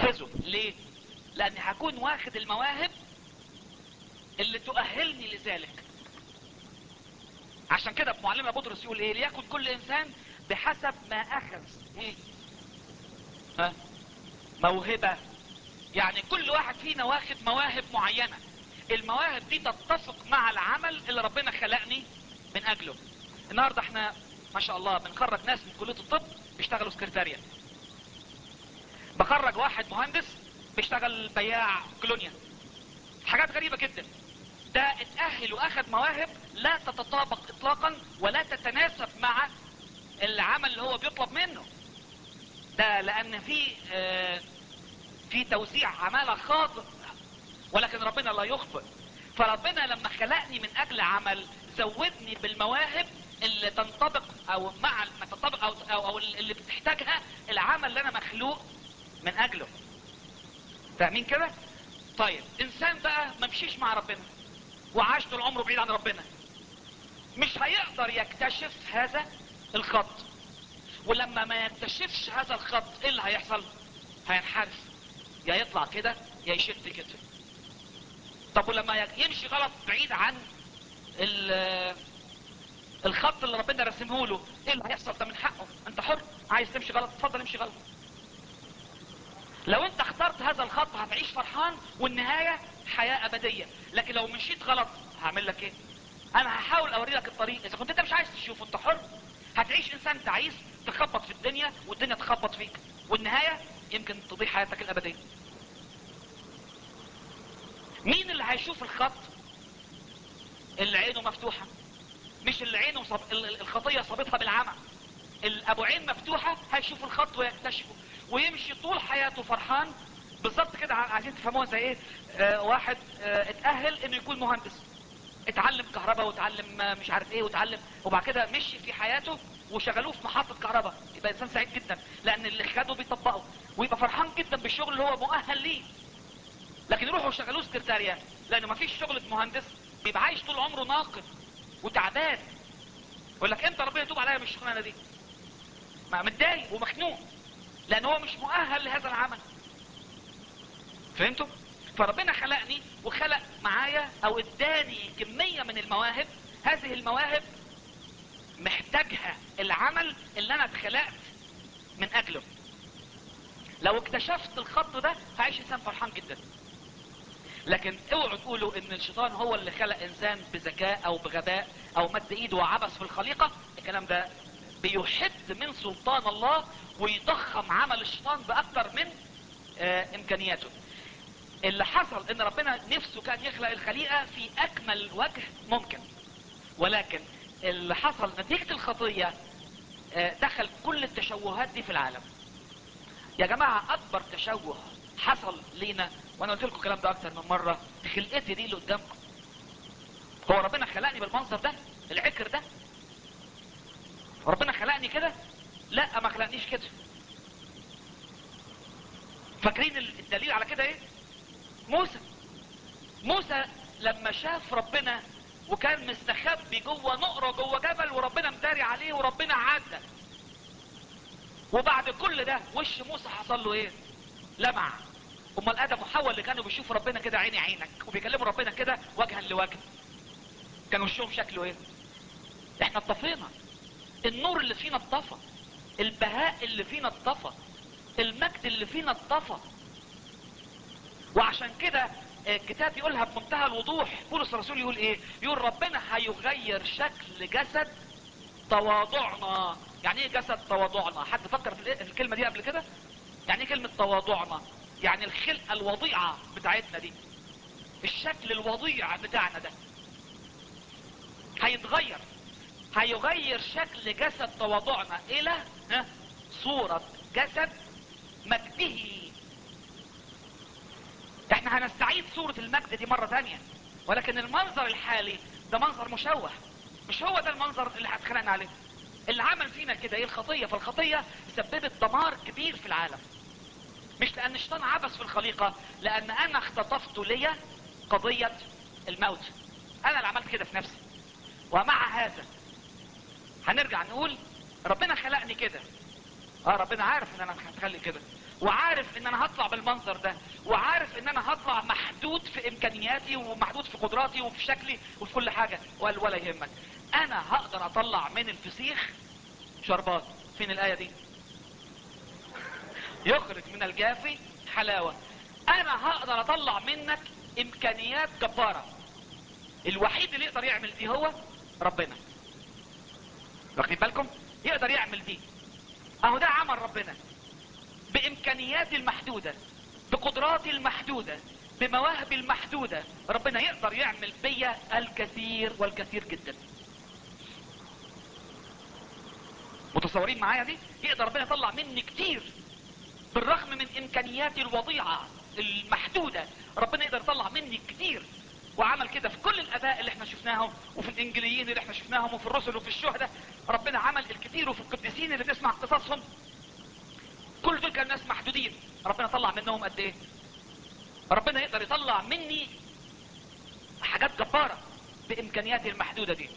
انفذه ليه لاني هكون واخد المواهب اللي تؤهلني لذلك عشان كده معلمنا بطرس يقول ايه ليكن كل انسان بحسب ما اخذ ايه ها موهبة يعني كل واحد فينا واخد مواهب معينة المواهب دي تتفق مع العمل اللي ربنا خلقني من اجله النهاردة احنا ما شاء الله بنخرج ناس من كلية الطب بيشتغلوا سكرتارية بخرج واحد مهندس بيشتغل بياع كولونيا حاجات غريبة جدا ده اتأهل واخد مواهب لا تتطابق اطلاقا ولا تتناسب مع العمل اللي هو بيطلب منه ده لان في آه في توزيع عمالة خاطئ ولكن ربنا لا يخطئ فربنا لما خلقني من اجل عمل زودني بالمواهب اللي تنطبق او مع ما تنطبق او, أو, أو اللي بتحتاجها العمل اللي انا مخلوق من اجله فاهمين كده طيب انسان بقى ما مشيش مع ربنا وعاش طول عمره بعيد عن ربنا مش هيقدر يكتشف هذا الخط ولما ما يكتشفش هذا الخط ايه اللي هيحصل هينحرف يا يطلع كده يا يشد كده طب ولما يمشي غلط بعيد عن الخط اللي ربنا رسمه له ايه اللي هيحصل ده من حقه انت حر عايز تمشي غلط اتفضل امشي غلط لو انت اخترت هذا الخط هتعيش فرحان والنهاية حياة ابدية لكن لو مشيت غلط هعمل لك ايه انا هحاول اوري لك الطريق اذا كنت انت مش عايز تشوفه انت حر هتعيش انسان تعيس تخبط في الدنيا والدنيا تخبط فيك والنهاية يمكن تضيع حياتك الابدية مين اللي هيشوف الخط اللي عينه مفتوحة مش اللي عينه صب... الخطية صابتها بالعمى ابو عين مفتوحة هيشوف الخط ويكتشفه ويمشي طول حياته فرحان بالظبط كده عايزين تفهموها زي ايه آه واحد آه اتأهل انه يكون مهندس اتعلم كهرباء وتعلم آه مش عارف ايه وتعلم وبعد كده مشي في حياته وشغلوه في محطة كهرباء يبقى انسان سعيد جدا لان اللي خده بيطبقه ويبقى فرحان جدا بالشغل اللي هو مؤهل ليه لكن يروحوا يشغلوه سكرتارية لانه ما فيش شغلة مهندس بيبقى عايش طول عمره ناقد وتعبان يقول لك امتى ربنا يتوب عليا من الشغلانه دي ما متضايق ومخنوق لان هو مش مؤهل لهذا العمل فهمتوا فربنا خلقني وخلق معايا او اداني كمية من المواهب هذه المواهب محتاجها العمل اللي انا اتخلقت من اجله لو اكتشفت الخط ده هعيش انسان فرحان جدا لكن اوعوا تقولوا ان الشيطان هو اللي خلق انسان بذكاء او بغباء او مد ايده وعبث في الخليقة الكلام ده بيحد من سلطان الله ويضخم عمل الشيطان باكتر من آه امكانياته اللي حصل ان ربنا نفسه كان يخلق الخليقة في اكمل وجه ممكن ولكن اللي حصل نتيجة الخطية آه دخل كل التشوهات دي في العالم يا جماعة اكبر تشوه حصل لينا وانا قلت لكم الكلام ده اكتر من مرة خلقتي دي اللي قدامكم هو ربنا خلقني بالمنظر ده العكر ده ربنا خلقني كده لا ما خلقنيش كده فاكرين الدليل على كده ايه موسى موسى لما شاف ربنا وكان مستخبي جوه نقرة جوه جبل وربنا مداري عليه وربنا عدى وبعد كل ده وش موسى حصل له ايه لمع امال ادم وحواء اللي كانوا بيشوفوا ربنا كده عيني عينك وبيكلموا ربنا كده وجها لوجه كان وشهم شكله ايه احنا اتطفينا النور اللي فينا اتطفى البهاء اللي فينا اتطفى المجد اللي فينا اتطفى وعشان كده الكتاب يقولها بمنتهى الوضوح بولس الرسول يقول ايه يقول ربنا هيغير شكل جسد تواضعنا يعني ايه جسد تواضعنا حد فكر في الكلمة دي قبل كده يعني ايه كلمة تواضعنا يعني الخلقة الوضيعة بتاعتنا دي الشكل الوضيع بتاعنا ده هيتغير هيغير شكل جسد تواضعنا الى ها صورة جسد مجده احنا هنستعيد صورة المجد دي مرة تانية ولكن المنظر الحالي ده منظر مشوه مش هو ده المنظر اللي هتخلقنا عليه اللي عمل فينا كده ايه الخطية فالخطية سببت دمار كبير في العالم مش لان الشيطان عبث في الخليقة لان انا اختطفت لي قضية الموت انا اللي عملت كده في نفسي ومع هذا هنرجع نقول ربنا خلقني كده اه ربنا عارف ان انا هتخلي كده وعارف ان انا هطلع بالمنظر ده وعارف ان انا هطلع محدود في امكانياتي ومحدود في قدراتي وفي شكلي وفي كل حاجة وقال ولا يهمك انا هقدر اطلع من الفسيخ شربات فين الاية دي يخرج من الجافي حلاوة انا هقدر اطلع منك امكانيات جبارة الوحيد اللي يقدر يعمل دي هو ربنا واخدين بالكم يقدر يعمل دي اهو ده عمل ربنا بامكانياتي المحدودة بقدراتي المحدودة بمواهبي المحدودة ربنا يقدر يعمل بيا الكثير والكثير جدا متصورين معايا دي يقدر ربنا يطلع مني كتير بالرغم من امكانياتي الوضيعة المحدودة ربنا يقدر يطلع مني كتير وعمل كده في كل الاباء اللي احنا شفناهم وفي الانجليين اللي احنا شفناهم وفي الرسل وفي الشهداء ربنا عمل الكتير وفي القديسين اللي بنسمع قصصهم كل دول كانوا ناس محدودين ربنا طلع منهم قد ايه ربنا يقدر يطلع مني حاجات جبارة بامكانياتي المحدودة دي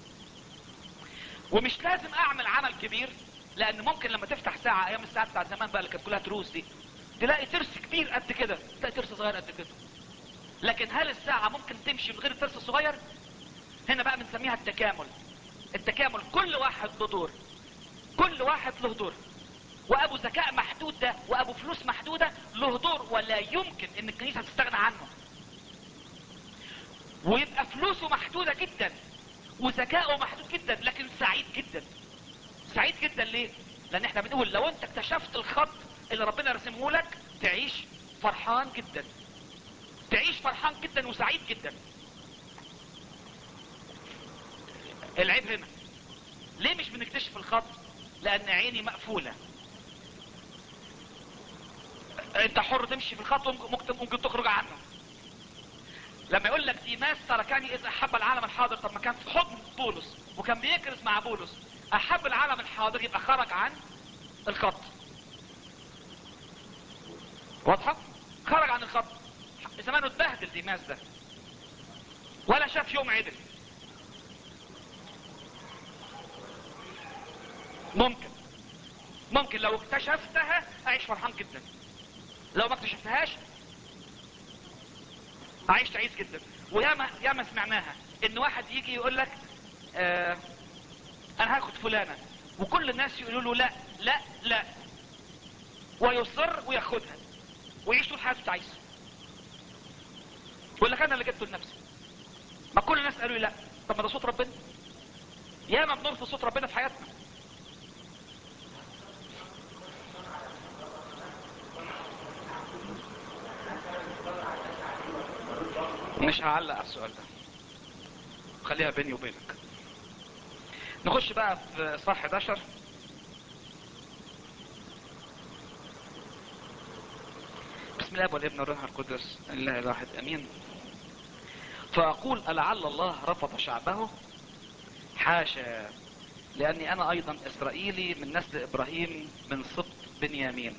ومش لازم اعمل عمل كبير لان ممكن لما تفتح ساعة ايام الساعة بتاع زمان بقى اللي كانت كلها تروس دي تلاقي ترس كبير قد كده تلاقي ترس صغير قد كده لكن هل الساعة ممكن تمشي من غير الترس الصغير هنا بقى بنسميها التكامل التكامل كل واحد له دور كل واحد له دور وابو ذكاء محدود ده وابو فلوس محدودة له دور ولا يمكن ان الكنيسة تستغنى عنه ويبقى فلوسه محدودة جدا وذكائه محدود جدا لكن سعيد جدا سعيد جدا ليه لان احنا بنقول لو انت اكتشفت الخط اللي ربنا رسمه لك تعيش فرحان جدا تعيش فرحان جدا وسعيد جدا العيب هنا ليه مش بنكتشف الخط لان عيني مقفولة انت حر تمشي في الخط وممكن ممكن تخرج عنه لما يقول لك ديماس تركني اذا احب العالم الحاضر طب ما كان في حضن بولس وكان بيكرز مع بولس احب العالم الحاضر يبقى خرج عن الخط واضحة خرج عن الخط زمانه اتبهدل ديماس ده ولا شاف يوم عدل ممكن ممكن لو اكتشفتها اعيش فرحان جدا لو ما اكتشفتهاش اعيش تعيس جدا وياما ياما سمعناها ان واحد يجي يقول لك آه انا هاخد فلانة وكل الناس يقولوا له لا لا لا ويصر وياخدها ويعيش طول حياته تعيس يقول لك انا اللي جبته لنفسي ما كل الناس قالوا لي لا طب ما ده صوت ربنا ياما بنرفض صوت ربنا في حياتنا مش هعلق على السؤال ده خليها بيني وبينك نخش بقى في صح 11 بسم الله والابن والروح القدس الله الواحد امين فاقول لعل الله رفض شعبه حاشا لاني انا ايضا اسرائيلي من نسل ابراهيم من سبط بنيامين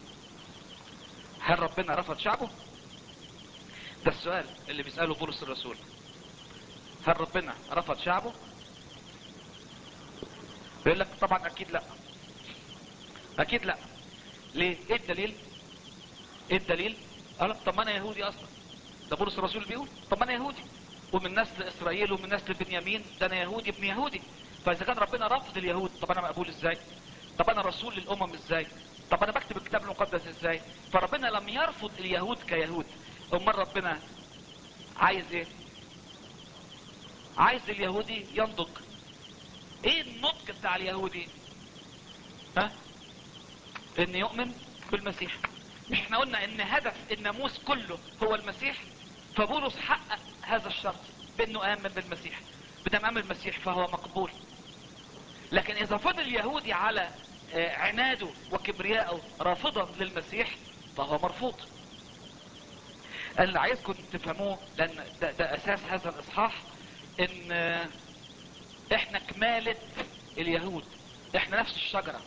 هل ربنا رفض شعبه ده السؤال اللي بيسأله بولس الرسول هل ربنا رفض شعبه بيقول لك طبعا اكيد لا اكيد لا ليه ايه الدليل ايه الدليل قال طب ما انا يهودي اصلا ده بولس الرسول بيقول طب ما انا يهودي ومن نسل اسرائيل ومن نسل بنيامين ده انا يهودي ابن يهودي فاذا كان ربنا رفض اليهود طب انا مقبول ازاي طب انا رسول للامم ازاي طب انا بكتب الكتاب المقدس ازاي فربنا لم يرفض اليهود كيهود امال ربنا عايز ايه عايز اليهودي ينضج ايه النضج بتاع اليهودي ها ان يؤمن بالمسيح مش احنا قلنا ان هدف الناموس كله هو المسيح فبولس حقق هذا الشرط بانه امن بالمسيح بدم امن بالمسيح فهو مقبول لكن اذا فضل يهودي على عناده وكبريائه رافضا للمسيح فهو مرفوض اللي عايزكم تفهموه لان ده, ده اساس هذا الاصحاح ان احنا كمالة اليهود احنا نفس الشجرة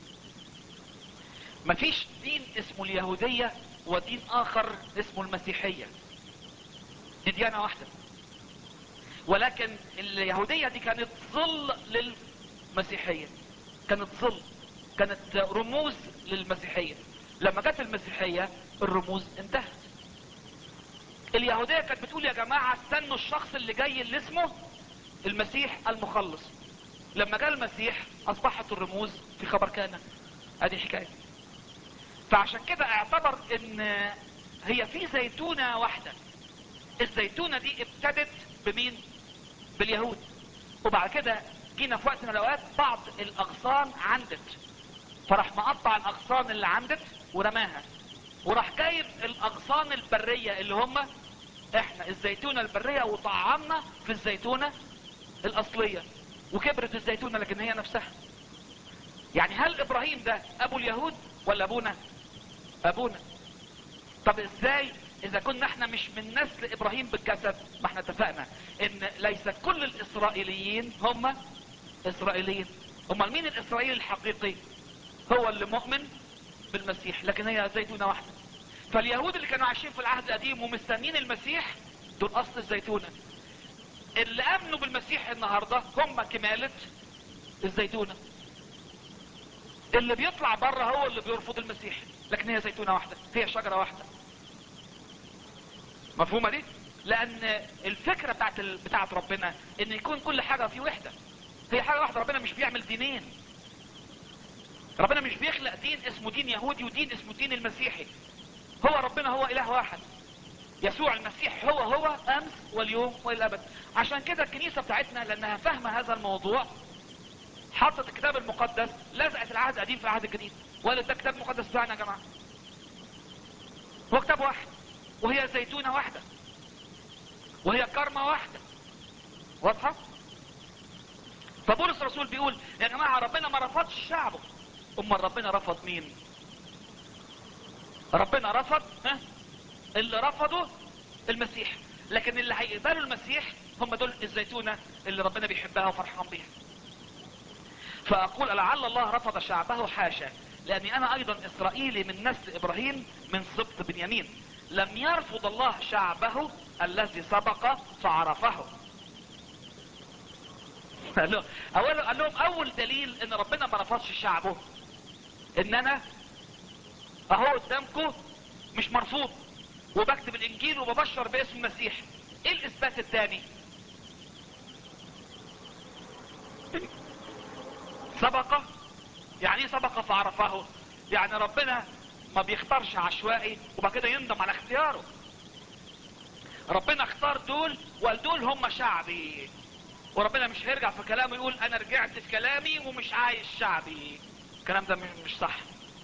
مفيش دين اسمه اليهودية ودين اخر اسمه المسيحية دي ديانة واحدة ولكن اليهودية دي كانت ظل للمسيحية كانت ظل كانت رموز للمسيحية لما جت المسيحية الرموز انتهت اليهودية كانت بتقول يا جماعة استنوا الشخص اللي جاي اللي اسمه المسيح المخلص لما جاء المسيح اصبحت الرموز في خبر كان ادي حكاية فعشان كده اعتبر ان هي في زيتونة واحدة الزيتونة دي ابتدت بمين باليهود وبعد كده جينا في وقت من الاوقات بعض الاغصان عندت فراح مقطع الاغصان اللي عندت ورماها وراح جايب الاغصان البرية اللي هم احنا الزيتونة البرية وطعمنا في الزيتونة الاصلية وكبرت الزيتونة لكن هي نفسها يعني هل ابراهيم ده ابو اليهود ولا ابونا ابونا طب ازاي اذا كنا احنا مش من نسل ابراهيم بالجسد ما احنا اتفقنا ان ليس كل الاسرائيليين هم اسرائيليين امال مين الاسرائيلي الحقيقي هو اللي مؤمن بالمسيح لكن هي زيتونة واحدة فاليهود اللي كانوا عايشين في العهد القديم ومستنين المسيح دول اصل الزيتونة اللي امنوا بالمسيح النهاردة هم كمالة الزيتونة اللي بيطلع بره هو اللي بيرفض المسيح لكن هي زيتونة واحدة هي شجرة واحدة مفهومة دي لان الفكرة بتاعت ال... بتاعت ربنا ان يكون كل حاجة في وحدة هي حاجة واحدة ربنا مش بيعمل دينين ربنا مش بيخلق دين اسمه دين يهودي ودين اسمه دين المسيحي هو ربنا هو اله واحد يسوع المسيح هو هو امس واليوم والى الابد عشان كده الكنيسة بتاعتنا لانها فاهمة هذا الموضوع حطت الكتاب المقدس لزقت العهد القديم في العهد الجديد وقالت ده كتاب مقدس بتاعنا يا جماعة هو كتاب واحد وهي زيتونة واحدة وهي كرمة واحدة واضحة فبولس الرسول بيقول يا جماعة ربنا ما رفضش شعبه امال ربنا رفض مين ربنا رفض ها اللي رفضوا المسيح لكن اللي هيقبلوا المسيح هم دول الزيتونة اللي ربنا بيحبها وفرحان بيها فاقول لعل الله رفض شعبه حاشا لاني انا ايضا اسرائيلي من نسل ابراهيم من سبط بنيامين لم يرفض الله شعبه الذي سبق فعرفه قال لهم أول قال لهم اول دليل ان ربنا ما رفضش شعبه ان انا اهو قدامكم مش مرفوض وبكتب الانجيل وببشر باسم المسيح ايه الاثبات الثاني سبق يعني ايه سبق فعرفه يعني ربنا ما بيختارش عشوائي وبعد كده يندم على اختياره ربنا اختار دول وقال دول هم شعبي وربنا مش هيرجع في كلامه يقول انا رجعت في كلامي ومش عايز شعبي الكلام ده مش صح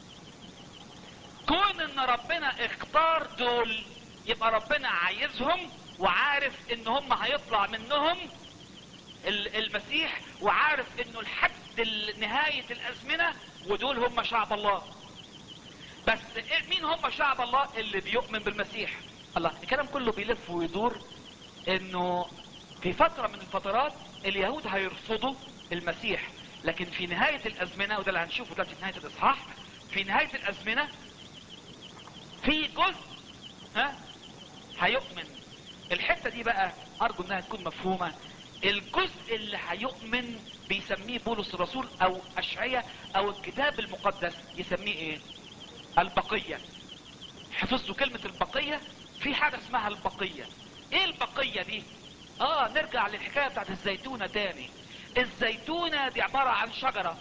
كون ان ربنا اختار دول يبقى ربنا عايزهم وعارف ان هم هيطلع منهم المسيح وعارف انه لحد نهاية الازمنة ودول هم شعب الله بس مين هم شعب الله اللي بيؤمن بالمسيح الله الكلام كله بيلف ويدور انه في فترة من الفترات اليهود هيرفضوا المسيح لكن في نهاية الازمنة وده اللي هنشوفه دلوقتي في نهاية الاصحاح في نهاية الازمنة في جزء ها هيؤمن الحتة دي بقى ارجو انها تكون مفهومة الجزء اللي هيؤمن بيسميه بولس الرسول او اشعية او الكتاب المقدس يسميه ايه البقية حفظتوا كلمة البقية في حاجة اسمها البقية ايه البقية دي اه نرجع للحكاية بتاعت الزيتونة تاني الزيتونة دي عبارة عن شجرة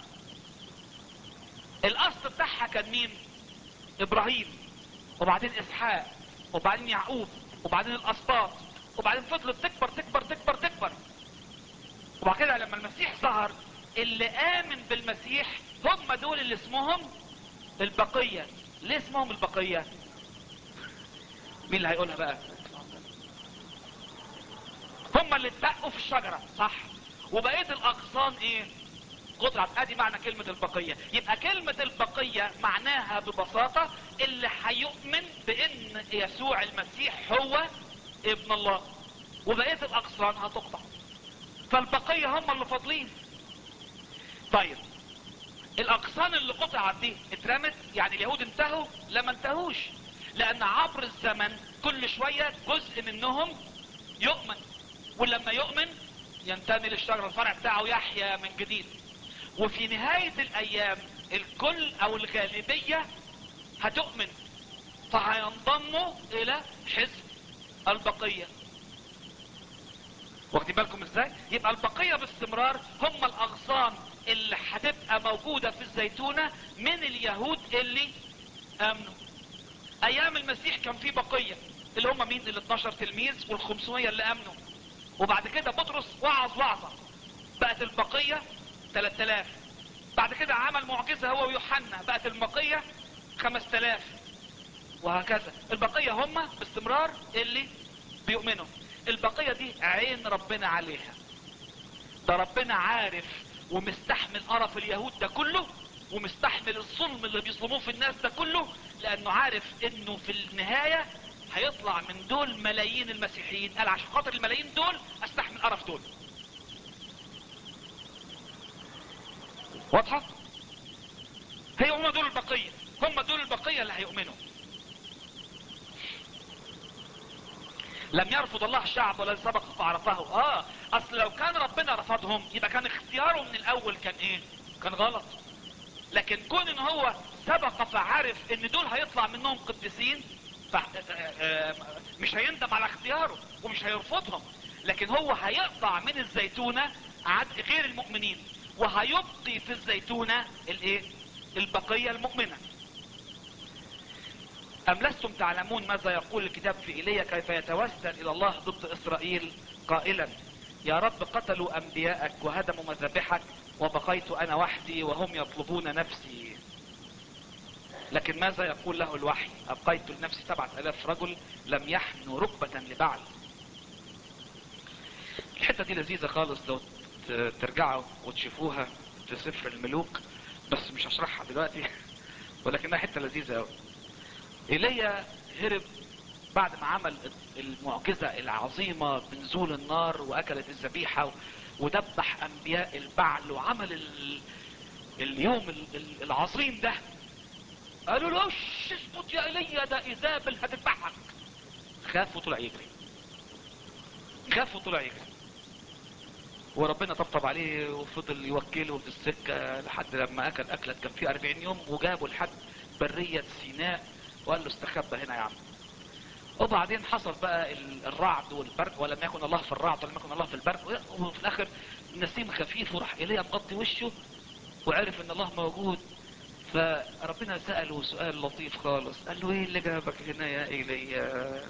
الاصل بتاعها كان مين ابراهيم وبعدين اسحاق وبعدين يعقوب وبعدين الاسباط وبعدين فضلت تكبر تكبر تكبر تكبر وبعد كده لما المسيح ظهر اللي امن بالمسيح هم دول اللي اسمهم البقية ليه اسمهم البقية مين اللي هيقولها بقى هم اللي اتبقوا في الشجرة صح وبقية الاغصان ايه قطعت ادي معنى كلمة البقية يبقى كلمة البقية معناها ببساطة اللي هيؤمن بان يسوع المسيح هو ابن الله وبقية الاغصان هتقطع فالبقية هم اللي فاضلين طيب الاغصان اللي قطعت دي اترمت يعني اليهود انتهوا لما انتهوش لان عبر الزمن كل شوية جزء منهم يؤمن ولما يؤمن ينتمي للشجرة الفرع بتاعه يحيا من جديد وفي نهاية الايام الكل او الغالبية هتؤمن فهينضموا الى حزب البقية واخدين بالكم ازاي يبقى البقية باستمرار هم الاغصان اللي هتبقى موجودة في الزيتونة من اليهود اللي امنوا ايام المسيح كان في بقية اللي هم مين ال 12 تلميذ وال 500 اللي امنوا وبعد كده بطرس وعظ وعظة بقت البقية 3000 بعد كده عمل معجزة هو ويوحنا بقت البقية 5000 وهكذا البقية هم باستمرار اللي بيؤمنوا البقية دي عين ربنا عليها ده ربنا عارف ومستحمل قرف اليهود ده كله ومستحمل الظلم اللي بيظلموه في الناس ده كله لانه عارف انه في النهاية هيطلع من دول ملايين المسيحيين قال عشان خاطر الملايين دول استحمل قرف دول واضحة هي هم دول البقية هم دول البقية اللي هيؤمنوا لم يرفض الله الشعب ولا سبق فعرفه اه اصل لو كان ربنا رفضهم يبقى كان اختياره من الاول كان ايه كان غلط لكن كون ان هو سبق فعرف ان دول هيطلع منهم قديسين ف... مش هيندم على اختياره ومش هيرفضهم لكن هو هيقطع من الزيتونة عد غير المؤمنين وهيبقي في الزيتونة الايه البقية المؤمنة ام لستم تعلمون ماذا يقول الكتاب في ايليا كيف يتوسل الى الله ضد اسرائيل قائلا يا رب قتلوا انبياءك وهدموا مذابحك وبقيت انا وحدي وهم يطلبون نفسي لكن ماذا يقول له الوحي ابقيت لنفسي سبعة الاف رجل لم يحنوا ركبة لبعل الحتة دي لذيذة خالص لو ترجعوا وتشوفوها في سفر الملوك بس مش هشرحها دلوقتي ولكنها حتة لذيذة قوي ايليا هرب بعد ما عمل المعجزة العظيمة بنزول النار واكلت الذبيحة ودبح انبياء البعل وعمل ال... اليوم ال... العظيم ده قالوا له اسكت يا ايليا ده ايزابل هتذبحك خاف وطلع يجري خاف وطلع يجري وربنا طبطب عليه وفضل يوكله في السكة لحد لما اكل اكلة كان فيه 40 يوم وجابه لحد برية سيناء وقال له استخبى هنا يا عم وبعدين حصل بقى الرعد والبرق ولم يكن الله في الرعد ولم يكن الله في البرق وفي الاخر نسيم خفيف وراح ايليا مغطي وشه وعرف ان الله موجود فربنا سأله سؤال لطيف خالص قال له ايه اللي جابك هنا يا ايليا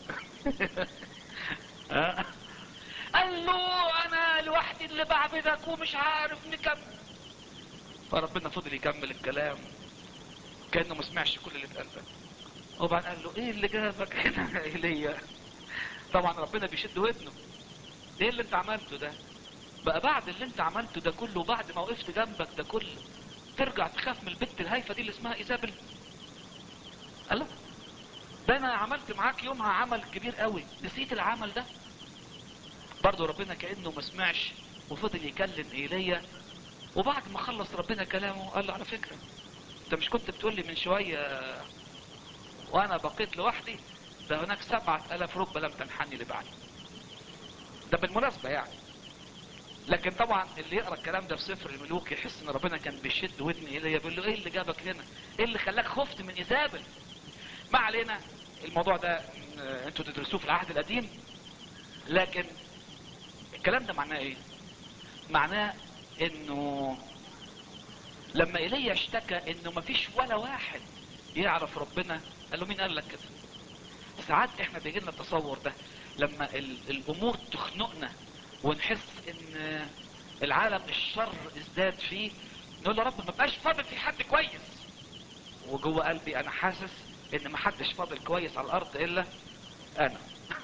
قال له انا لوحدي اللي بعبدك ومش عارف نكمل فربنا فضل يكمل الكلام كانه ما سمعش كل اللي اتقال ده وبعدين قال له ايه اللي جابك هنا يا ايليا طبعا ربنا بيشد ودنه ايه اللي انت عملته ده بقى بعد اللي انت عملته ده كله بعد ما وقفت جنبك ده كله ترجع تخاف من البت الهايفة دي اللي اسمها ايزابل قال له ده انا عملت معاك يومها عمل كبير قوي نسيت العمل ده برضه ربنا كأنه ما سمعش وفضل يكلم ايليا وبعد ما خلص ربنا كلامه قال له على فكرة انت مش كنت بتقول لي من شوية وانا بقيت لوحدي ده هناك سبعة الاف ركبة لم تنحني لبعلي ده بالمناسبة يعني لكن طبعا اللي يقرا الكلام ده في سفر الملوك يحس ان ربنا كان بيشد ودن ايليا بيقول له ايه اللي جابك هنا ايه اللي خلاك خفت من ايزابل ما علينا الموضوع ده انتوا تدرسوه في العهد القديم لكن الكلام ده معناه ايه معناه انه لما ايليا اشتكى انه مفيش ولا واحد يعرف ربنا قال له مين قال لك كده ساعات احنا بيجي لنا التصور ده لما ال الامور تخنقنا ونحس ان العالم الشر ازداد فيه نقول له رب ما بقاش فاضل في حد كويس وجوه قلبي انا حاسس ان ما حدش فاضل كويس على الارض الا انا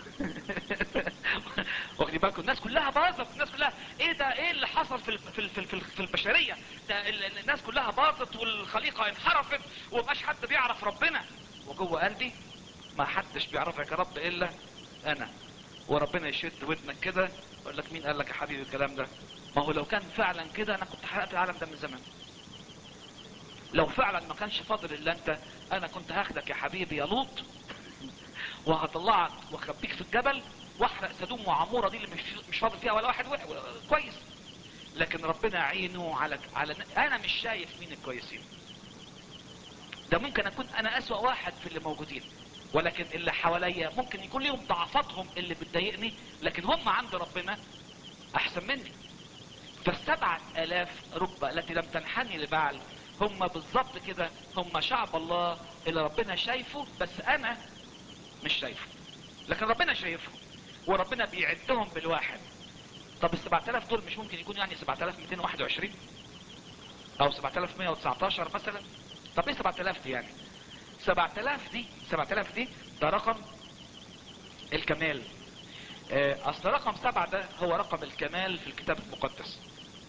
واخدين بالكم الناس كلها باظت الناس كلها ايه ده ايه اللي حصل في في في, في, في البشريه ده الناس كلها باظت والخليقه انحرفت ومبقاش حد بيعرف ربنا وجوه قلبي ما حدش بيعرفك يا رب الا انا وربنا يشد ودنك كده يقول لك مين قال لك يا حبيبي الكلام ده ما هو لو كان فعلا كده انا كنت حرقت العالم ده من زمان لو فعلا ما كانش فاضل الا انت انا كنت هاخدك يا حبيبي يا لوط وهطلعك واخبيك في الجبل واحرق سدوم وعمورة دي اللي مش مش فاضل فيها ولا واحد كويس لكن ربنا عينه على على انا مش شايف مين الكويسين ده ممكن اكون انا اسوأ واحد في اللي موجودين ولكن اللي حواليا ممكن يكون ليهم ضعفاتهم اللي بتضايقني لكن هم عند ربنا احسن مني فالسبعة الاف ركبة التي لم تنحني لبعل هم بالظبط كده هم شعب الله اللي ربنا شايفه بس انا مش شايفه لكن ربنا شايفهم وربنا بيعدهم بالواحد طب ال 7000 دول مش ممكن يكون يعني 7221 او 7119 مثلا طب ايه 7000 دي يعني 7000 دي 7000 دي ده رقم الكمال آه، اصل رقم سبعة ده هو رقم الكمال في الكتاب المقدس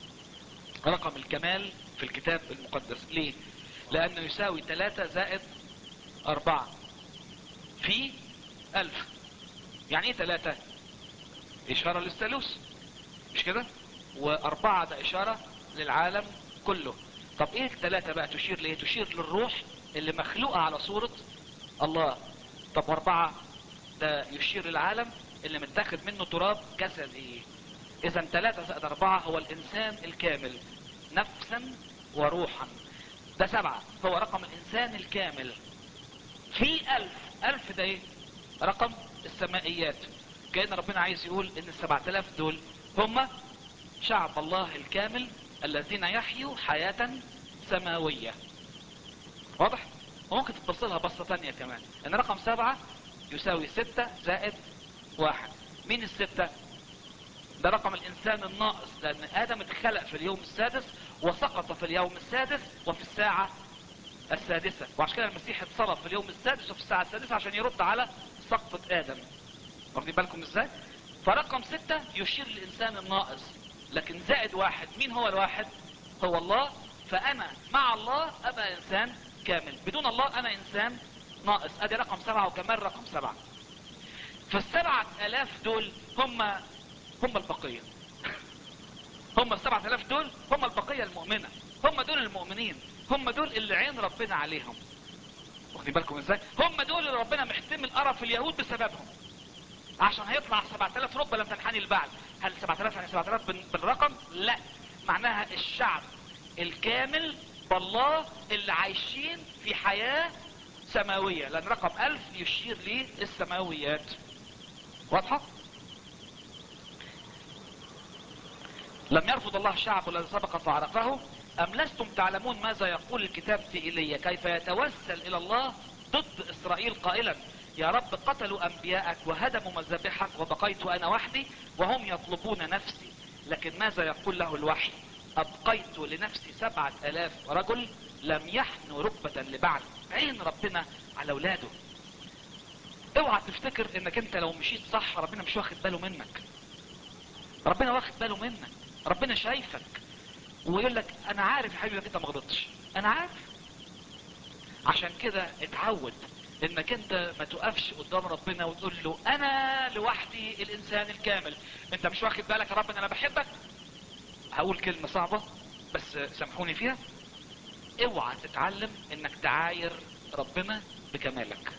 رقم الكمال في الكتاب المقدس ليه لانه يساوي 3 زائد 4 في 1000 يعني ايه 3 اشارة للثالوث مش كده واربعة ده اشارة للعالم كله طب ايه الثلاثة بقى تشير ليه تشير للروح اللي مخلوقة على صورة الله طب واربعة ده يشير للعالم اللي متاخد منه تراب جسدي اذا ثلاثة زائد اربعة هو الانسان الكامل نفسا وروحا ده سبعة هو رقم الانسان الكامل في الف الف ده ايه رقم السمائيات كأن ربنا عايز يقول ان السبعة الاف دول هم شعب الله الكامل الذين يحيوا حياة سماوية واضح وممكن تبص لها بصة تانية كمان ان رقم سبعة يساوي ستة زائد واحد مين الستة ده رقم الانسان الناقص لان ادم اتخلق في اليوم السادس وسقط في اليوم السادس وفي الساعة السادسة وعشان كده المسيح اتصلب في اليوم السادس وفي الساعة السادسة عشان يرد على سقطة ادم واخدين بالكم ازاي فرقم ستة يشير للانسان الناقص لكن زائد واحد مين هو الواحد هو الله فانا مع الله ابقى انسان كامل بدون الله انا انسان ناقص ادي رقم سبعة وكمان رقم سبعة فالسبعة الاف دول هم هم البقية هم السبعة الاف دول هم البقية المؤمنة هم دول المؤمنين هم دول اللي عين ربنا عليهم واخدين بالكم ازاي هم دول اللي ربنا محتمل قرف اليهود بسببهم عشان هيطلع 7000 ركبه لم تنحني البعل هل 7000 يعني 7000 بال- بالرقم لا معناها الشعب الكامل بالله اللي عايشين في حياة سماوية لان رقم 1000 يشير للسماويات واضحة لم يرفض الله الشعب الذي سبق فعرفه ام لستم تعلمون ماذا يقول الكتاب في ايليا كيف يتوسل الى الله ضد اسرائيل قائلا يا رب قتلوا انبياءك وهدموا مذابحك وبقيت انا وحدي وهم يطلبون نفسي لكن ماذا يقول له الوحي ابقيت لنفسي سبعة الاف رجل لم يحنوا ركبة لبعد عين ربنا على اولاده اوعى تفتكر انك انت لو مشيت صح ربنا مش واخد باله منك ربنا واخد باله منك ربنا شايفك ويقول لك انا عارف يا حبيبي انك انت ما غلطتش انا عارف عشان كده اتعود انك انت ما تقفش قدام ربنا وتقول له انا لوحدي الانسان الكامل انت مش واخد بالك يا رب ان انا بحبك هقول كلمة صعبة بس سامحوني فيها اوعى تتعلم انك تعاير ربنا بكمالك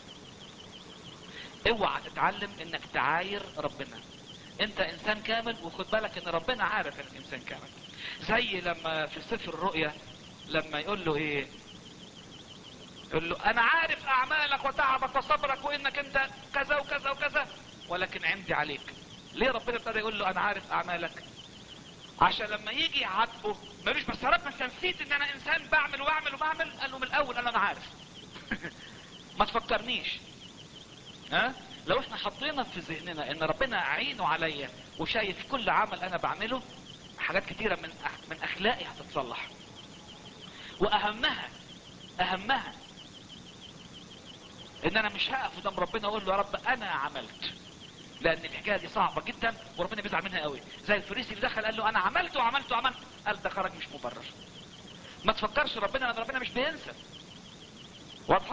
اوعى تتعلم انك تعاير ربنا انت انسان كامل وخد بالك ان ربنا عارف انك انسان كامل زي لما في سفر الرؤيا لما يقول له ايه يقول له انا عارف اعمالك وتعبك وصبرك وانك انت كذا وكذا وكذا ولكن عندي عليك ليه ربنا ابتدى يقول له انا عارف اعمالك عشان لما يجي يعاتبه ما مش بس يا رب انت نسيت ان انا انسان بعمل واعمل وبعمل قال له من الاول انا عارف ما تفكرنيش ها لو احنا حطينا في ذهننا ان ربنا عينه عليا وشايف كل عمل انا بعمله حاجات كتيرة من أخ... من اخلاقي هتتصلح واهمها اهمها ان انا مش هقف قدام ربنا اقول له يا رب انا عملت لان الحكايه دي صعبه جدا وربنا بيزعل منها قوي زي الفريسي اللي دخل قال له انا عملت وعملت وعملت قال ده خرج مش مبرر ما تفكرش ربنا لان ربنا مش بينسى واضحه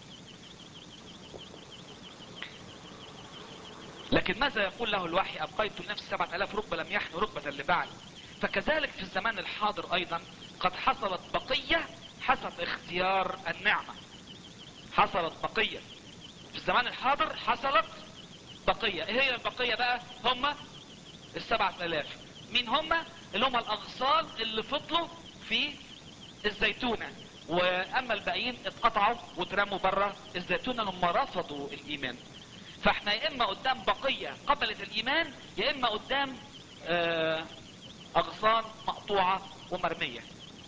لكن ماذا يقول له الوحي ابقيت لنفسي سبعة الاف ركبة لم يحنوا ركبة لبعل فكذلك في الزمان الحاضر ايضا قد حصلت بقية حسب اختيار النعمة حصلت بقية في الزمان الحاضر حصلت بقية ايه هي البقية بقى هم السبعة الاف مين هم اللي هم الاغصان اللي فضلوا في الزيتونة واما الباقيين اتقطعوا واترموا بره الزيتونة لما رفضوا الايمان فاحنا يا اما قدام بقية قبلت الايمان يا اما قدام آه، اغصان مقطوعة ومرمية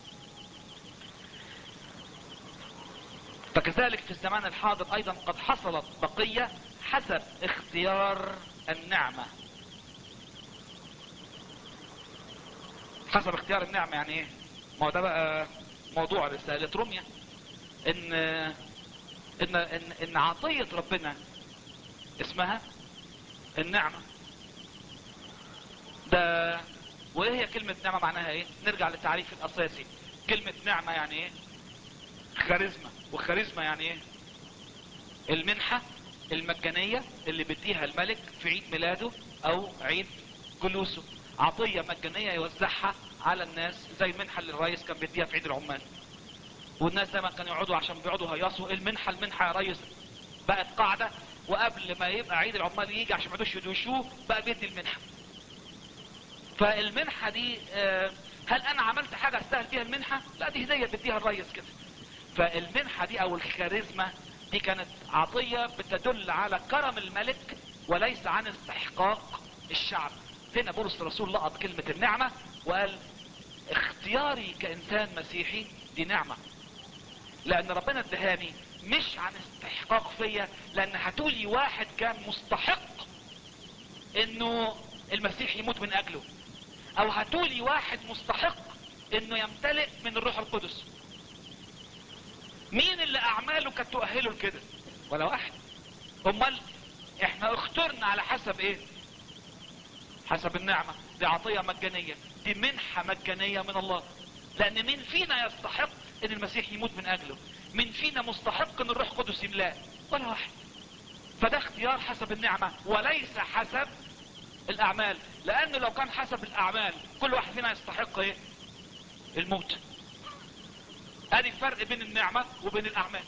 فكذلك في الزمان الحاضر ايضا قد حصلت بقية حسب اختيار النعمة حسب اختيار النعمة يعني ايه ما هو ده بقى موضوع رسالة روميا ان ان ان, إن عطية ربنا اسمها النعمة ده وايه هي كلمة نعمة معناها ايه نرجع للتعريف الاساسي كلمة نعمة يعني ايه خارزما وخارزما يعني ايه المنحة المجانية اللي بيديها الملك في عيد ميلاده او عيد جلوسه عطية مجانية يوزعها على الناس زي المنحة اللي الرئيس كان بيديها في عيد العمال والناس دايما كانوا يقعدوا عشان بيقعدوا هيصوا المنحة المنحة يا ريس بقت قاعدة وقبل ما يبقى عيد العمال يجي عشان ما يقعدوش يدوشوه بقى بيدي المنحة فالمنحة دي آه، هل انا عملت حاجة استاهل بيها المنحة لا دي هدية بيديها الريس كده فالمنحة دي او الخارزمة دي كانت عطية بتدل على كرم الملك وليس عن استحقاق الشعب هنا بولس الرسول لقط كلمة النعمة وقال اختياري كانسان مسيحي دي نعمة لان ربنا ادهاني مش عن استحقاق فيا لان هتولي واحد كان مستحق انه المسيح يموت من اجله او هتولي واحد مستحق انه يمتلئ من الروح القدس مين اللي اعماله كانت تؤهله لكده ولا واحد امال احنا اخترنا على حسب ايه حسب النعمة دي عطية مجانية دي منحة مجانية من الله لان مين فينا يستحق ان المسيح يموت من اجله مين فينا مستحق ان الروح القدس يملاه ولا واحد فده اختيار حسب النعمة وليس حسب الاعمال لانه لو كان حسب الاعمال كل واحد فينا يستحق ايه الموت ادي الفرق بين النعمة وبين الاعمال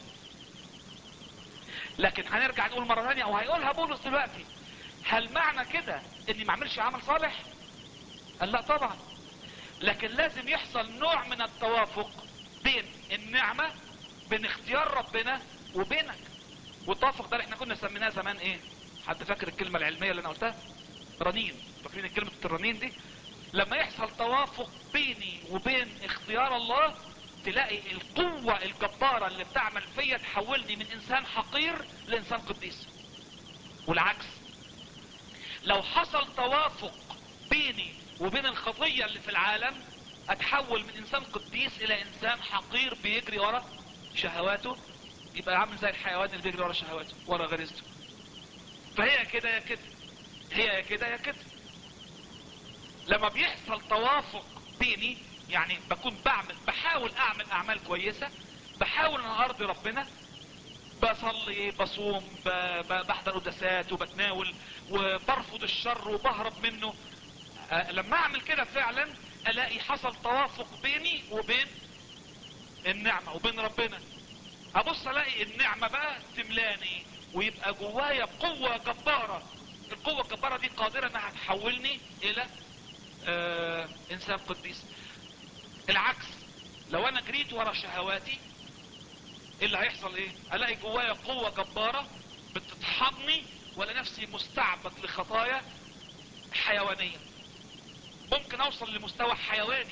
لكن هنرجع نقول مرة ثانية او هيقولها بولس دلوقتي هل معنى كده اني ما اعملش عمل صالح قال لا طبعا لكن لازم يحصل نوع من التوافق بين النعمة بين اختيار ربنا وبينك والتوافق ده اللي احنا كنا سميناه زمان ايه حد فاكر الكلمة العلمية اللي انا قلتها رنين فاكرين كلمة الرنين دي لما يحصل توافق بيني وبين اختيار الله تلاقي القوة الجبارة اللي بتعمل فيا تحولني من انسان حقير لانسان قديس والعكس لو حصل توافق بيني وبين الخطية اللي في العالم اتحول من انسان قديس الى انسان حقير بيجري ورا شهواته يبقى عامل زي الحيوان اللي بيجري ورا شهواته ورا غريزته فهي كده يا كده هي يا كده يا كده لما بيحصل توافق بيني يعني بكون بعمل بحاول اعمل اعمال كويسة بحاول ان ارضي ربنا بصلي بصوم ب- ب- بحضر قداسات وبتناول وبرفض الشر وبهرب منه أه لما اعمل كده فعلا الاقي حصل توافق بيني وبين النعمة وبين ربنا ابص الاقي النعمة بقى تملاني ويبقى جوايا قوة جبارة القوة الجبارة دي قادرة انها تحولني الى آه انسان قديس العكس لو انا جريت ورا شهواتي ايه اللي هيحصل ايه الاقي جوايا قوة جبارة بتطحني ولا نفسي مستعبد لخطايا حيوانية ممكن اوصل لمستوى حيواني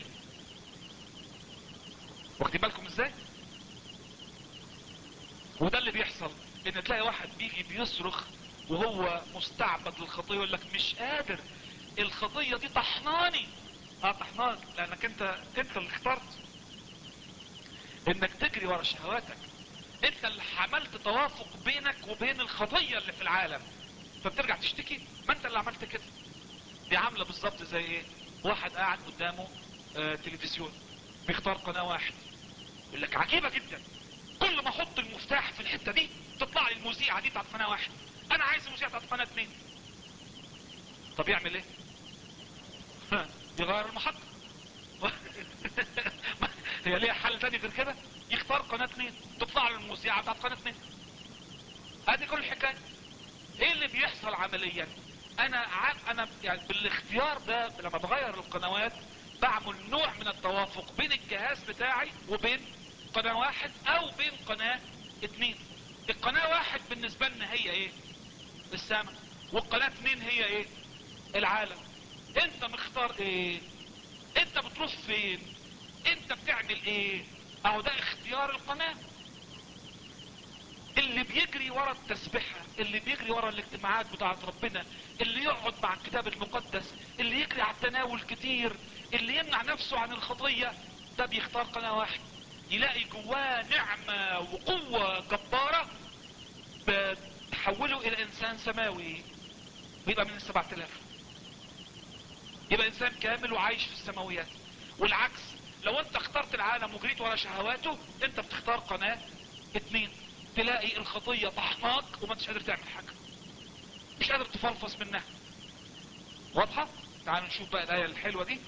واخدين بالكم ازاي وده اللي بيحصل ان تلاقي واحد بيجي بيصرخ وهو مستعبد للخطية يقول لك مش قادر الخطية دي طحناني اه طحناك لانك انت انت اللي اخترت انك تجري ورا شهواتك انت اللي حملت توافق بينك وبين الخطية اللي في العالم فبترجع تشتكي ما انت اللي عملت كده دي عاملة بالظبط زي ايه واحد قاعد قدامه آه تلفزيون بيختار قناة واحد يقول لك عجيبة جدا كل ما احط المفتاح في الحتة دي تطلع لي المذيعة دي بتاعت قناة واحد انا عايز المذيعة بتاعت قناة اتنين طب يعمل ايه يغير المحطة هي ليها حل تاني غير كده يختار قناة اتنين تطلع له المذيعة بتاعت قناة اتنين ادي كل الحكاية ايه اللي بيحصل عمليا انا ع... انا يعني بالاختيار ده لما بغير القنوات بعمل نوع من التوافق بين الجهاز بتاعي وبين قناة واحد او بين قناة اتنين القناة واحد بالنسبة لنا هي ايه السماء والقناة اتنين هي ايه العالم انت مختار ايه انت بتروح فين انت بتعمل ايه اهو ده اختيار القناة اللي بيجري ورا التسبيحة اللي بيجري ورا الاجتماعات بتاعت ربنا اللي يقعد مع الكتاب المقدس اللي يجري على التناول كتير اللي يمنع نفسه عن الخطية ده بيختار قناة واحد يلاقي جواه نعمة وقوة جبارة بتحوله الى انسان سماوي ويبقى من السبعة الاف يبقى انسان كامل وعايش في السماويات والعكس لو انت اخترت العالم وجريت ورا شهواته انت بتختار قناة اتنين تلاقي الخطية طحناك وما انتش قادر تعمل حاجة مش قادر تفلفص منها واضحة تعالوا نشوف بقى الآية الحلوة دي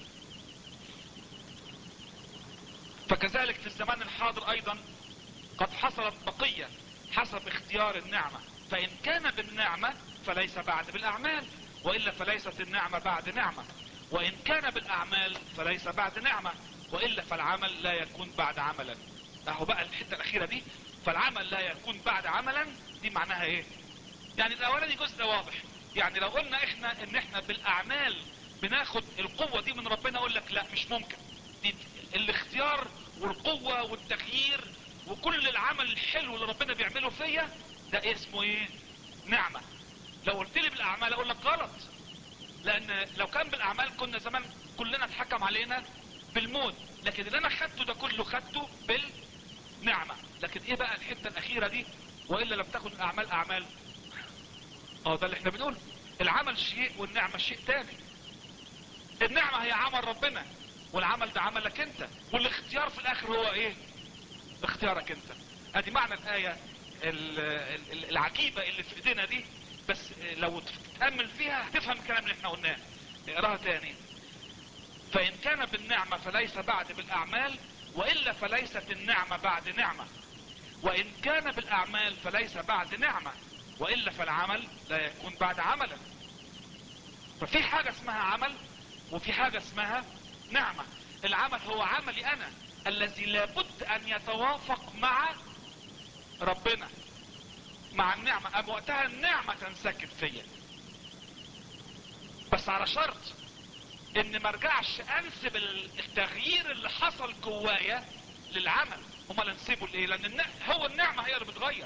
فكذلك في الزمان الحاضر ايضا قد حصلت بقية حسب اختيار النعمة فان كان بالنعمة فليس بعد بالاعمال والا فليست النعمة بعد نعمة وان كان بالاعمال فليس بعد نعمة والا فالعمل لا يكون بعد عملا اهو بقى الحتة الاخيرة دي فالعمل لا يكون بعد عملا دي معناها ايه يعني الاولاني جزء واضح يعني لو قلنا احنا ان احنا بالاعمال بناخد القوة دي من ربنا اقول لك لا مش ممكن دي الاختيار والقوة والتغيير وكل العمل الحلو اللي ربنا بيعمله فيا ده اسمه ايه نعمة لو قلت لي بالاعمال اقول لك غلط لان لو كان بالاعمال كنا زمان كلنا اتحكم علينا بالموت لكن اللي انا خدته ده كله خدته بالنعمة لكن ايه بقى الحتة الاخيرة دي والا لم تكن الاعمال اعمال اه ده اللي احنا بنقوله العمل شيء والنعمة شيء تاني النعمة هي عمل ربنا والعمل ده عملك انت والاختيار في الاخر هو ايه اختيارك انت ادي معنى الاية العجيبة اللي في ايدينا دي بس لو تتأمل فيها هتفهم الكلام اللي احنا قلناه اقراها تاني فان كان بالنعمة فليس بعد بالاعمال والا فليست النعمة بعد نعمة وان كان بالاعمال فليس بعد نعمة والا فالعمل لا يكون بعد عملا ففي حاجة اسمها عمل وفي حاجة اسمها نعمة العمل هو عملي انا الذي لابد ان يتوافق مع ربنا مع النعمة ام وقتها النعمة تنسكب فيا بس على شرط ان مرجعش انسب التغيير اللي حصل جوايا للعمل امال انسبه لايه لان هو النعمة هي اللي بتغير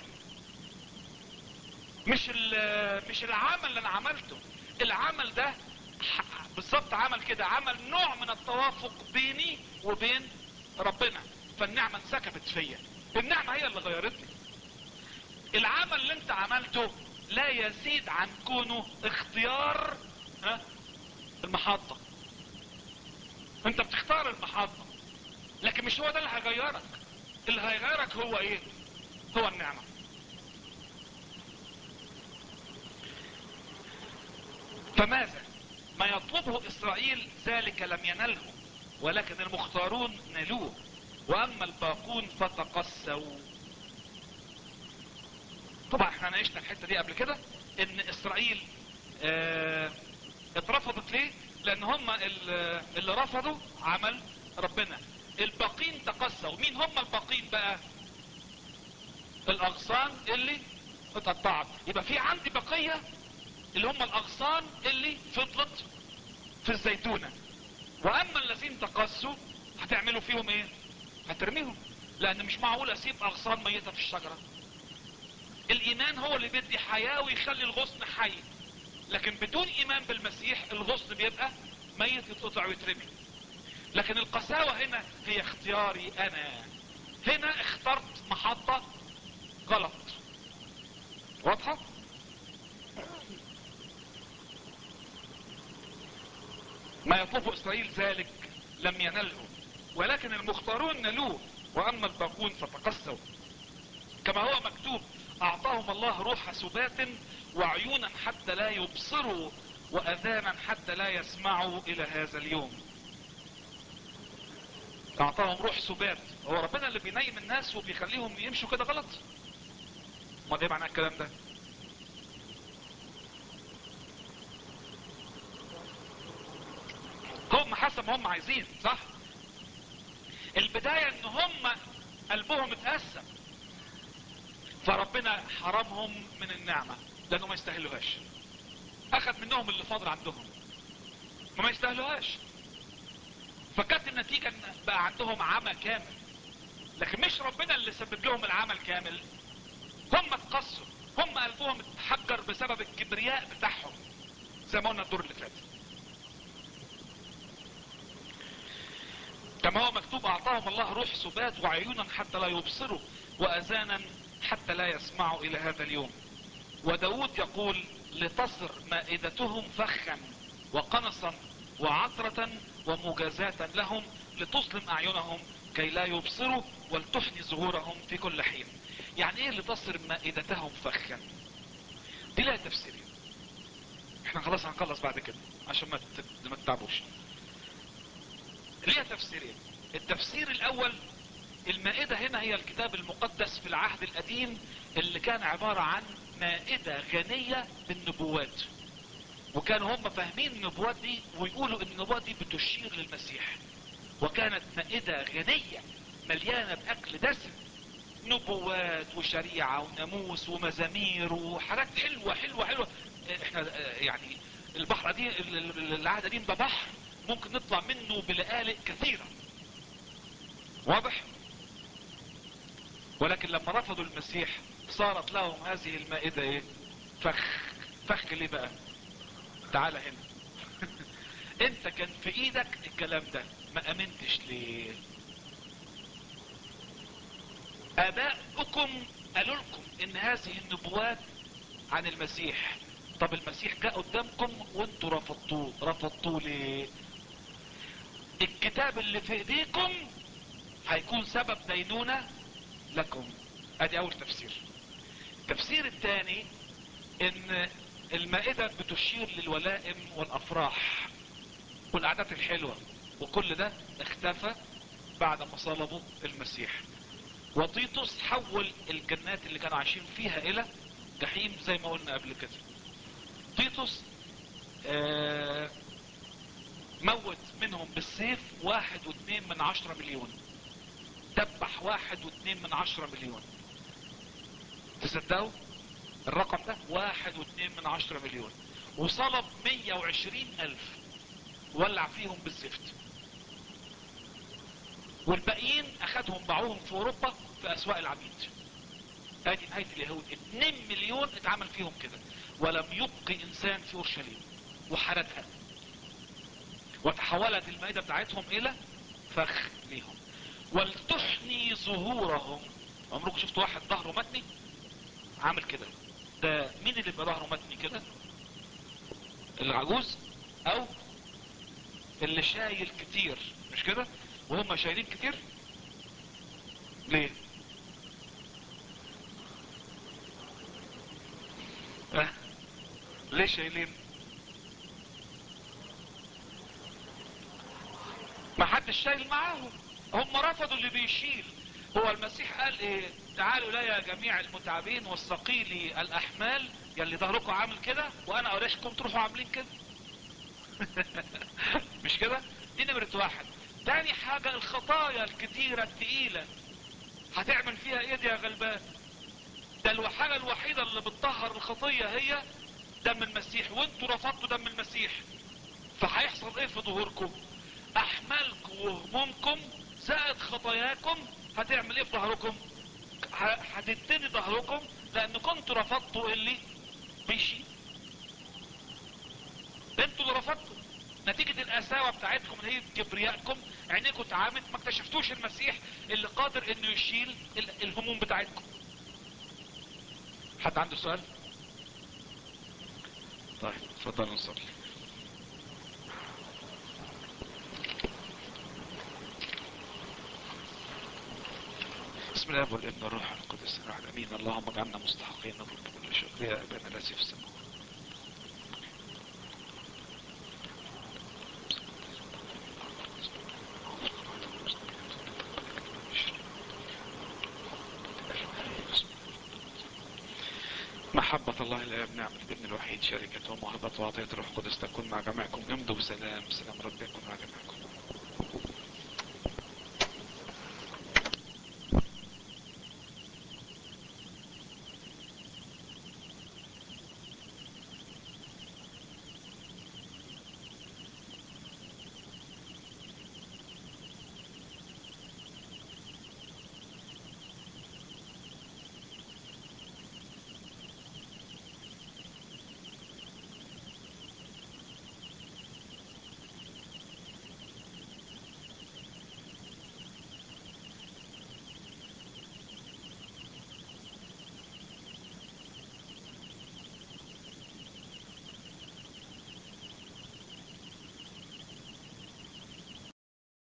مش مش العمل اللي انا عملته العمل ده بالظبط عمل كده عمل نوع من التوافق بيني وبين ربنا فالنعمة انسكبت فيا النعمة هي اللي غيرتني العمل اللي انت عملته لا يزيد عن كونه اختيار ها المحطة انت بتختار المحطة لكن مش هو ده اللي هيغيرك اللي هيغيرك هو ايه هو النعمة فماذا ما يطلبه اسرائيل ذلك لم ينله ولكن المختارون نالوه واما الباقون فتقسوا طبعا احنا ناقشنا الحتة دي قبل كده ان اسرائيل اه اترفضت ليه لان هم اللي رفضوا عمل ربنا الباقين تقسوا مين هم الباقين بقى الاغصان اللي اتقطعت يبقى في عندي بقية اللي هم الاغصان اللي فضلت في الزيتونة واما الذين تقسوا هتعملوا فيهم ايه هترميهم لان مش معقول اسيب اغصان ميتة في الشجرة الايمان هو اللي بيدي حياة ويخلي الغصن حي لكن بدون ايمان بالمسيح الغصن بيبقى ميت يتقطع ويترمي لكن القساوة هنا هي اختياري انا هنا اخترت محطة غلط واضحة ما يطلب اسرائيل ذلك لم ينله ولكن المختارون نلوه واما الباقون فتقسوا كما هو مكتوب اعطاهم الله روح سبات وعيونا حتى لا يبصروا واذانا حتى لا يسمعوا الى هذا اليوم اعطاهم روح سبات هو ربنا اللي بينيم الناس وبيخليهم يمشوا كده غلط ما ايه معنى الكلام ده هم حسب ما هم عايزين صح البداية ان هم قلبهم اتقسم فربنا حرمهم من النعمة لانه ما يستاهلوهاش اخذ منهم اللي فاضل عندهم وما يستاهلوهاش فكانت النتيجة ان بقى عندهم عمى كامل لكن مش ربنا اللي سبب لهم العمل كامل هم اتقصوا هم قلبهم اتحجر بسبب الكبرياء بتاعهم زي ما قلنا الدور اللي فات كما هو مكتوب اعطاهم الله روح سبات وعيونا حتى لا يبصروا واذانا حتى لا يسمعوا الى هذا اليوم وداود يقول لتصر مائدتهم فخا وقنصا وعطرة ومجازاة لهم لتصلم اعينهم كي لا يبصروا ولتحني ظهورهم في كل حين يعني ايه لتصر مائدتهم فخا دي لها تفسيرين احنا خلاص هنخلص بعد كده عشان ما تت- ما تتعبوش ليها تفسيرين التفسير الاول المائدة هنا هي الكتاب المقدس في العهد القديم اللي كان عبارة عن مائدة غنية بالنبوات وكانوا هم فاهمين النبوات دي ويقولوا ان النبوات دي بتشير للمسيح وكانت مائدة غنية مليانة باكل دسم نبوات وشريعة وناموس ومزامير وحاجات حلوة حلوة حلوة احنا اه، يعني البحر دي العهد القديم ده بحر ممكن نطلع منه بلقالق كثيرة واضح ولكن لما رفضوا المسيح صارت لهم هذه المائدة ايه فخ فخ ليه بقى تعال هنا انت كان في ايدك الكلام ده ما امنتش ليه اباؤكم قالوا لكم ان هذه النبوات عن المسيح طب المسيح جاء قدامكم وانتوا رفضتوه رفضتوه ليه الكتاب اللي في ايديكم هيكون سبب دينونة لكم ادي اول تفسير التفسير الثاني ان المائدة بتشير للولائم والافراح والعادات الحلوة وكل ده اختفى بعد ما صلبوا المسيح وطيطس حول الجنات اللي كانوا عايشين فيها الى جحيم زي ما قلنا قبل كده تيتوس آه موت منهم بالسيف واحد واثنين من عشرة مليون دبح واحد واثنين من عشرة مليون تصدقوا الرقم ده واحد واثنين من عشرة مليون وصلب مية وعشرين الف ولع فيهم بالزفت والباقيين اخدهم باعوهم في اوروبا في اسواق العبيد ادي نهاية اليهود 2 مليون اتعمل فيهم كده ولم يبقي انسان في اورشليم وحرقها وتحولت المائدة بتاعتهم الى فخ ليهم ولتحني ظهورهم عمركم شفتوا واحد ظهره متني عامل كده ده مين اللي بيبقى ظهره متني كده العجوز او اللي شايل كتير مش كده وهم شايلين كتير ليه أه؟ ليه شايلين ما حدش شايل معاهم هم رفضوا اللي بيشيل هو المسيح قال ايه تعالوا لا يا جميع المتعبين والثقيلي الاحمال يلي ظهركم عامل كده وانا اريشكم تروحوا عاملين كده مش كده دي نمرة واحد تاني حاجة الخطايا الكتيرة التقيلة هتعمل فيها ايه دي يا غلبان ده الحاجة الوحيدة اللي بتطهر الخطية هي دم المسيح وانتوا رفضتوا دم المسيح فهيحصل ايه في ظهوركم احمالكم وهمومكم زائد خطاياكم هتعمل ايه في ظهركم ه- هتبتدي ظهركم لان كنتوا رفضتوا اللي بيشيل انتوا اللي رفضتوا نتيجة القساوة بتاعتكم اللي هي كبريائكم عينيكم اتعامت ما اكتشفتوش المسيح اللي قادر انه يشيل ال- الهموم بتاعتكم حد عنده سؤال طيب اتفضل نصلي بسم الله والابن والروح القدس الاحد امين اللهم اجعلنا مستحقين نطلب كل شكر يا ابانا الذي في السماء محبة الله الآب نعمة الابن الوحيد شركة وموهبة وعطية الروح القدس تكون مع جميعكم امضوا بسلام سلام رب يكون مع جميعكم